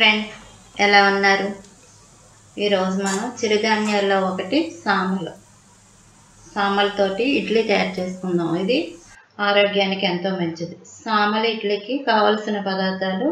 friends ఎలా ఉన్నారు ఈరోజు మనం చిరుధాన్యాల్లో ఒకటి సామలు సామలతోటి ఇడ్లీ తయారు చేసుకుందాం ఇది ఆరోగ్యానికి ఎంతో మంచిది సామల ఇడ్లీకి కావలసిన పదార్థాలు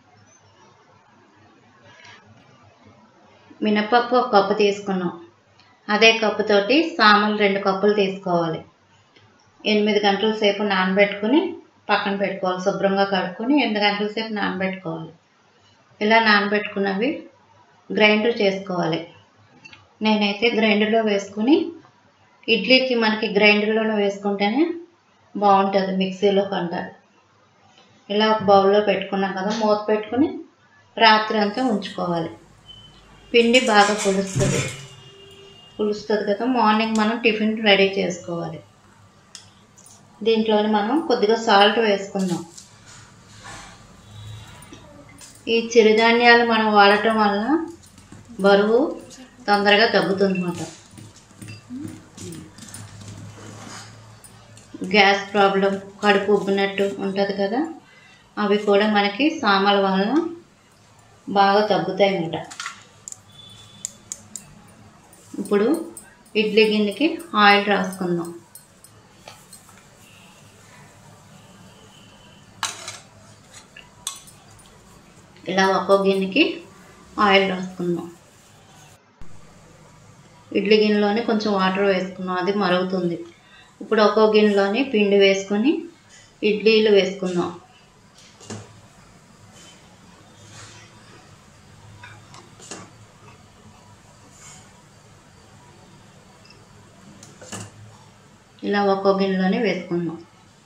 మినపప్పు ఒక కప్పు తీసుకున్నాం అదే కప్పుతోటి సామలు రెండు కప్పులు తీసుకోవాలి ఎనిమిది గంటల సేపు నానబెట్టుకుని పక్కన పెట్టుకోవాలి శుభ్రంగా కడుక్కొని ఎనిమిది గంటల సేపు నానబెట్టుకోవాలి ఇలా నానబెట్టుకున్నవి గ్రైండర్ చేసుకోవాలి నేనైతే గ్రైండర్లో వేసుకుని ఇడ్లీకి మనకి గ్రైండర్లోనే వేసుకుంటేనే బాగుంటుంది మిక్సీలో కంటే ఇలా ఒక బౌల్లో పెట్టుకున్నాం కదా మూత పెట్టుకుని రాత్రి అంతా ఉంచుకోవాలి పిండి బాగా పులుస్తుంది పులుస్తుంది కదా మార్నింగ్ మనం టిఫిన్ రెడీ చేసుకోవాలి దీంట్లోని మనం కొద్దిగా సాల్ట్ వేసుకుందాం ఈ చిరుధాన్యాలు మనం వాడటం వల్ల బరువు తొందరగా తగ్గుతుంది అన్నమాట గ్యాస్ ప్రాబ్లం కడుపు ఉబ్బినట్టు ఉంటుంది కదా అవి కూడా మనకి సామల వలన బాగా తగ్గుతాయి అన్నమాట ఇప్పుడు ఇడ్లీ గిన్నెకి ఆయిల్ రాసుకుందాం ఇలా ఒక్కో గిన్నెకి ఆయిల్ రాసుకుందాం ఇడ్లీ గిన్నెలోనే కొంచెం వాటర్ వేసుకున్నాం అది మరుగుతుంది ఇప్పుడు ఒక్కో గిన్నెలోని పిండి వేసుకొని ఇడ్లీలు వేసుకుందాం ఇలా ఒక్కో గిన్నెలోనే వేసుకుందాం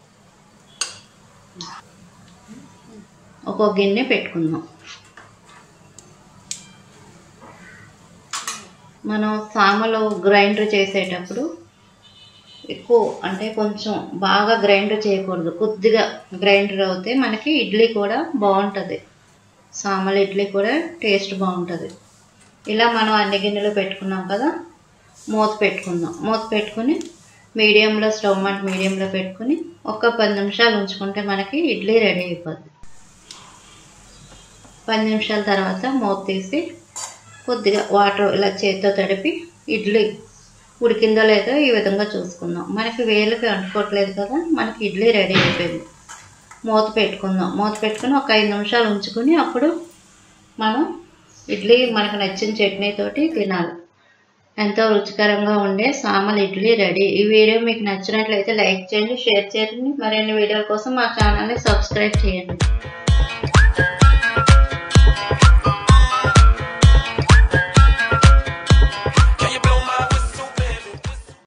ఒక్కో గిన్నె పెట్టుకుందాం మనం సామలో గ్రైండర్ చేసేటప్పుడు ఎక్కువ అంటే కొంచెం బాగా గ్రైండర్ చేయకూడదు కొద్దిగా గ్రైండర్ అవుతే మనకి ఇడ్లీ కూడా బాగుంటుంది సామల ఇడ్లీ కూడా టేస్ట్ బాగుంటుంది ఇలా మనం అన్ని గిన్నెలు పెట్టుకున్నాం కదా మూత పెట్టుకుందాం మూత పెట్టుకుని మీడియంలో స్టవ్ మంట మీడియంలో పెట్టుకుని ఒక పది నిమిషాలు ఉంచుకుంటే మనకి ఇడ్లీ రెడీ అయిపోద్ది పది నిమిషాల తర్వాత మూత తీసి కొద్దిగా వాటర్ ఇలా చేతితో తడిపి ఇడ్లీ ఉడికిందో లేదో ఈ విధంగా చూసుకుందాం మనకి వేలుకి అంటుకోవట్లేదు కదా మనకి ఇడ్లీ రెడీ అయిపోయింది మూత పెట్టుకుందాం మూత పెట్టుకుని ఒక ఐదు నిమిషాలు ఉంచుకుని అప్పుడు మనం ఇడ్లీ మనకు నచ్చిన చట్నీతోటి తినాలి ఎంతో రుచికరంగా ఉండే సామల ఇడ్లీ రెడీ ఈ వీడియో మీకు నచ్చినట్లయితే లైక్ చేయండి షేర్ చేయండి మరిన్ని వీడియోల కోసం మా ఛానల్ని సబ్స్క్రైబ్ చేయండి